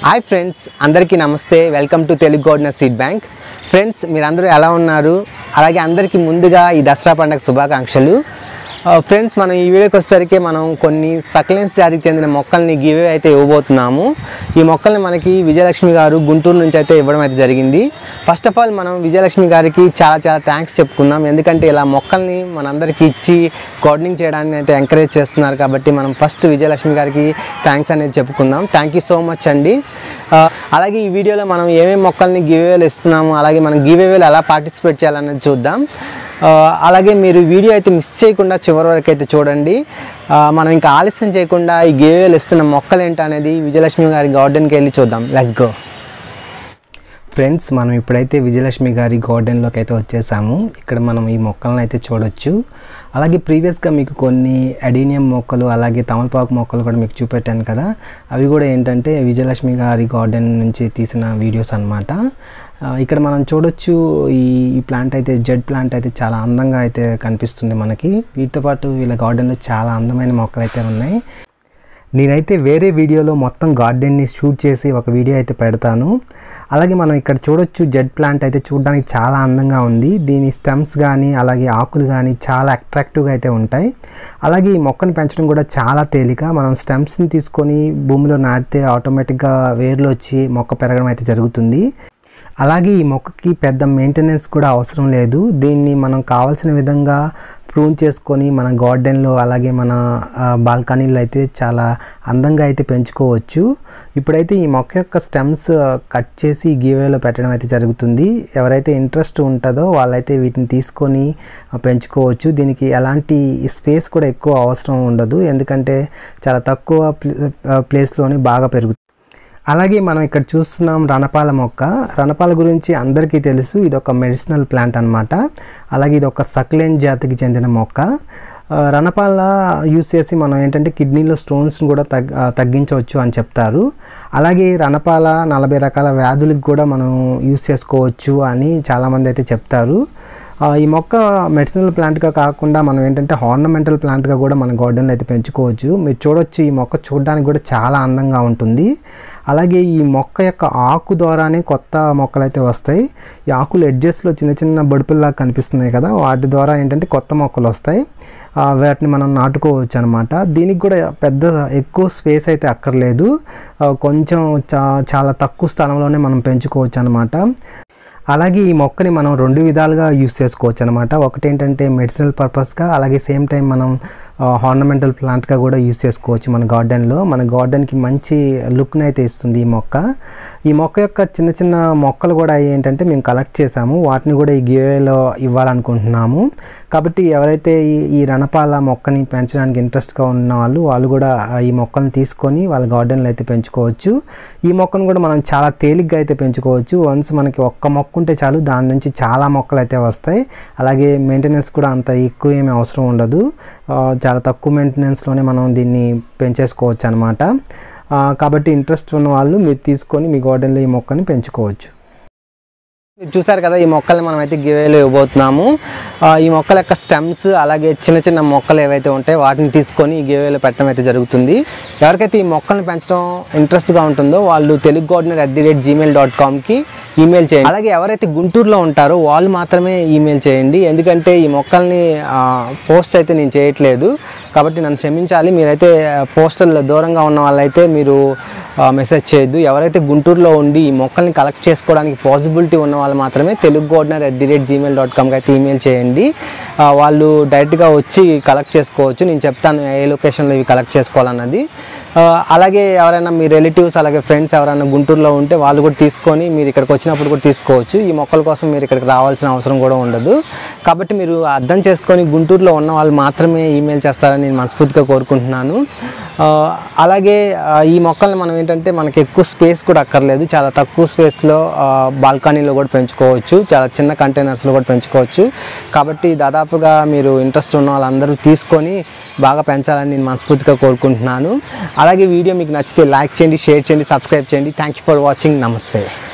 hi friends అందరికీ నమస్తే welcome to Telugu gardener seed bank friends మీరందరూ ఎలా ఉన్నారు అలాగే అందరికీ ముందుగా ఈ దసరా పండుగ శుభాకాంక్షలు ఆ, ఫ్రెండ్స్ మనం ఈ వీడియోకి వచ్చేసరికి మనం కొన్ని సక్లెన్స్ జాతికి చెందిన మొక్కల్ని గివే అయితే ఇవ్వబోతున్నాము ఈ మొక్కల్ని మనకి విజయలక్ష్మి గారు గుంటూరు నుంచి అయితే ఇవ్వడం అయితే జరిగింది ఫస్ట్ ఆఫ్ ఆల్ మనం విజయలక్ష్మి గారికి చాలా చాలా థ్యాంక్స్ చెప్పుకుందాం ఎందుకంటే ఇలా మొక్కల్ని మనందరికీ ఇచ్చి గార్డెనింగ్ చేయడానికి అయితే ఎంకరేజ్ చేస్తున్నారు కాబట్టి మనం ఫస్ట్ విజయలక్ష్మి గారికి థ్యాంక్స్ అనేది చెప్పుకుందాం థ్యాంక్ యూ సో మచ్ అండి ఆ, అలాగే ఈ వీడియోలో మనం ఏమేమి మొక్కల్ని గివేవేలు ఇస్తున్నాము అలాగే మనం గివేవేలు ఎలా పార్టిసిపేట్ చేయాలనేది చూద్దాం ఆ, అలాగే మీరు వీడియో అయితే మిస్ చేయకుండా చివరి వరకు అయితే చూడండి ఆ, మనం ఇంకా ఆలస్యం చేయకుండా ఈ గివేవేలు ఇస్తున్న మొక్కలు ఏంటి అనేది విజయలక్ష్మి గారి గార్డెన్కి వెళ్ళి చూద్దాం లెట్స్ గో ఫ్రెండ్స్ మనం ఇప్పుడైతే విజయలక్ష్మి గారి గార్డెన్లోకి అయితే వచ్చేసాము ఇక్కడ మనం ఈ మొక్కలను అయితే చూడొచ్చు అలాగే ప్రీవియస్గా మీకు కొన్ని అడీనియం మొక్కలు అలాగే తమలపాకు మొక్కలు కూడా మీకు చూపెట్టాను కదా అవి కూడా ఏంటంటే విజయలక్ష్మి గారి గార్డెన్ నుంచి తీసిన వీడియోస్ అన్నమాట ఆ, ఇక్కడ మనం చూడొచ్చు ఈ ఈ ప్లాంట్ అయితే జెడ్ ప్లాంట్ అయితే చాలా అందంగా అయితే కనిపిస్తుంది మనకి వీటితో పాటు వీళ్ళ గార్డెన్లో చాలా అందమైన మొక్కలు అయితే ఉన్నాయి నేనైతే వేరే వీడియోలో మొత్తం గార్డెన్ని షూట్ చేసి ఒక వీడియో అయితే పెడతాను అలాగే మనం ఇక్కడ చూడొచ్చు జెడ్ ప్లాంట్ అయితే చూడడానికి చాలా అందంగా ఉంది దీని స్టెమ్స్ కానీ అలాగే ఆకులు కానీ చాలా అట్రాక్టివ్గా అయితే ఉంటాయి అలాగే ఈ మొక్కను పెంచడం కూడా చాలా తేలిక మనం స్టెమ్స్ని తీసుకొని భూమిలో నాటితే ఆటోమేటిక్గా వేర్లు వచ్చి మొక్క పెరగడం అయితే జరుగుతుంది అలాగే ఈ మొక్కకి పెద్ద మెయింటెనెన్స్ కూడా అవసరం లేదు దీన్ని మనం కావాల్సిన విధంగా ప్రూన్ చేసుకొని మన గార్డెన్లో అలాగే మన బాల్కనీలో అయితే చాలా అందంగా అయితే పెంచుకోవచ్చు ఇప్పుడైతే ఈ మొక్క యొక్క స్టెమ్స్ కట్ చేసి గీవేలో పెట్టడం అయితే జరుగుతుంది ఎవరైతే ఇంట్రెస్ట్ ఉంటుందో వాళ్ళైతే వీటిని తీసుకొని ఆ, పెంచుకోవచ్చు దీనికి ఎలాంటి స్పేస్ కూడా ఎక్కువ అవసరం ఉండదు ఎందుకంటే చాలా తక్కువ ప్లేస్లోనే బాగా పెరుగుతుంది అలాగే మనం ఇక్కడ చూస్తున్నాం రణపాల మొక్క రణపాల గురించి అందరికీ తెలుసు ఇది ఒక మెడిసినల్ ప్లాంట్ అన్నమాట అలాగే ఇది ఒక సక్లెన్ జాతికి చెందిన మొక్క ఆ, రణపాల యూస్ చేసి మనం ఏంటంటే కిడ్నీలో స్టోన్స్ని కూడా తగ్ ఆ, తగ్గించవచ్చు అని చెప్తారు అలాగే రణపాల నలభై రకాల వ్యాధులకు కూడా మనం యూస్ చేసుకోవచ్చు అని చాలామంది అయితే చెప్తారు ఆ, ఈ మొక్క మెడిసినల్ ప్లాంట్గా కాకుండా మనం ఏంటంటే హార్నమెంటల్ ప్లాంట్గా కూడా మన గార్డెన్లో అయితే పెంచుకోవచ్చు మీరు చూడొచ్చు ఈ మొక్క చూడడానికి కూడా చాలా అందంగా ఉంటుంది అలాగే ఈ మొక్క యొక్క ఆకు ద్వారానే కొత్త మొక్కలు అయితే వస్తాయి ఈ ఆకులు ఎడ్జెస్లో చిన్న చిన్న బొడుపుల్లాగా కనిపిస్తున్నాయి కదా వాటి ద్వారా ఏంటంటే కొత్త మొక్కలు వస్తాయి ఆ, వాటిని మనం నాటుకోవచ్చు అనమాట దీనికి కూడా పెద్ద ఎక్కువ స్పేస్ అయితే అక్కర్లేదు ఆ, కొంచెం చా చాలా తక్కువ స్థలంలోనే మనం పెంచుకోవచ్చు అనమాట అలాగే ఈ మొక్కని మనం రెండు విధాలుగా యూస్ చేసుకోవచ్చు అనమాట ఒకటి ఏంటంటే మెడిసినల్ పర్పస్గా అలాగే సేమ్ టైం మనం హార్నమెంటల్ ప్లాంట్గా కూడా యూస్ చేసుకోవచ్చు మన గార్డెన్లో మన గార్డెన్కి మంచి లుక్ని అయితే ఇస్తుంది ఈ మొక్క ఈ మొక్క యొక్క చిన్న చిన్న మొక్కలు కూడా ఏంటంటే మేము కలెక్ట్ చేసాము వాటిని కూడా ఈ గివేలో ఇవ్వాలనుకుంటున్నాము కాబట్టి ఎవరైతే ఈ ఈ రణపాల మొక్కని పెంచడానికి ఇంట్రెస్ట్గా ఉన్న వాళ్ళు వాళ్ళు కూడా ఆ ఈ మొక్కలను తీసుకొని వాళ్ళ గార్డెన్లో అయితే పెంచుకోవచ్చు ఈ మొక్కను కూడా మనం చాలా తేలిగ్గా అయితే పెంచుకోవచ్చు వన్స్ మనకి ఒక్క మొక్క ఉంటే చాలు దాని నుంచి చాలా మొక్కలు అయితే వస్తాయి అలాగే మెయింటెనెన్స్ కూడా అంత ఎక్కువ ఏమీ అవసరం ఉండదు ఆ, చాలా తక్కువ మెయింటెనెన్స్లోనే మనం దీన్ని పెంచేసుకోవచ్చు అనమాట కాబట్టి ఇంట్రెస్ట్ ఉన్న వాళ్ళు మీరు తీసుకొని మీ గార్డెన్లో ఈ మొక్కని పెంచుకోవచ్చు మీరు చూసారు కదా ఈ మొక్కల్ని మనం అయితే గివేలో ఇవ్వబోతున్నాము ఆ, ఈ మొక్కల యొక్క స్టెమ్స్ అలాగే చిన్న చిన్న మొక్కలు ఏవైతే ఉంటాయో వాటిని తీసుకొని ఈ గివేలో పెట్టడం అయితే జరుగుతుంది ఎవరికైతే ఈ మొక్కల్ని పెంచడం ఇంట్రెస్ట్గా ఉంటుందో వాళ్ళు Telugu gardener at the rate gmail dot కామ్కి ఈమెయిల్ చేయండి అలాగే ఎవరైతే గుంటూరులో ఉంటారో వాళ్ళు మాత్రమే ఈమెయిల్ చేయండి ఎందుకంటే ఈ మొక్కల్ని పోస్ట్ అయితే నేను చేయట్లేదు కాబట్టి నన్ను క్షమించాలి మీరైతే పోస్టల్ దూరంగా ఉన్న వాళ్ళైతే మీరు మెసేజ్ చేయొద్దు ఎవరైతే గుంటూరులో ఉండి ఈ మొక్కల్ని కలెక్ట్ చేసుకోవడానికి పాసిబిలిటీ ఉన్న వాళ్ళు మాత్రమే Telugu gardener at the rate gmail dot కామ్కి అయితే ఈమెయిల్ చేయండి ఆ, వాళ్ళు డైరెక్ట్గా వచ్చి కలెక్ట్ చేసుకోవచ్చు నేను చెప్తాను ఏ లొకేషన్లో ఇవి కలెక్ట్ చేసుకోవాలన్నది ఆ, అలాగే ఎవరైనా మీ రిలేటివ్స్ అలాగే ఫ్రెండ్స్ ఎవరైనా గుంటూరులో ఉంటే వాళ్ళు కూడా తీసుకొని మీరు ఇక్కడికి వచ్చినప్పుడు కూడా తీసుకోవచ్చు ఈ మొక్కల కోసం మీరు ఇక్కడికి రావాల్సిన అవసరం కూడా ఉండదు కాబట్టి మీరు అర్థం చేసుకొని గుంటూరులో ఉన్న వాళ్ళు మాత్రమే ఈమెయిల్ చేస్తారని నేను మనస్ఫూర్తిగా కోరుకుంటున్నాను ఆ, అలాగే ఆ, ఈ మొక్కల్ని మనం ఏంటంటే మనకి ఎక్కువ స్పేస్ కూడా అక్కర్లేదు చాలా తక్కువ స్పేస్లో బాల్కనీలో కూడా పెంచుకోవచ్చు చాలా చిన్న కంటైనర్స్లో కూడా పెంచుకోవచ్చు కాబట్టి దాదాపుగా మీరు ఇంట్రెస్ట్ ఉన్న వాళ్ళందరూ తీసుకొని బాగా పెంచాలని నేను మనస్ఫూర్తిగా కోరుకుంటున్నాను అలాగే వీడియో మీకు నచ్చితే లైక్ చేయండి షేర్ చేయండి సబ్స్క్రైబ్ చేయండి థ్యాంక్ యూ ఫర్ వాచింగ్ నమస్తే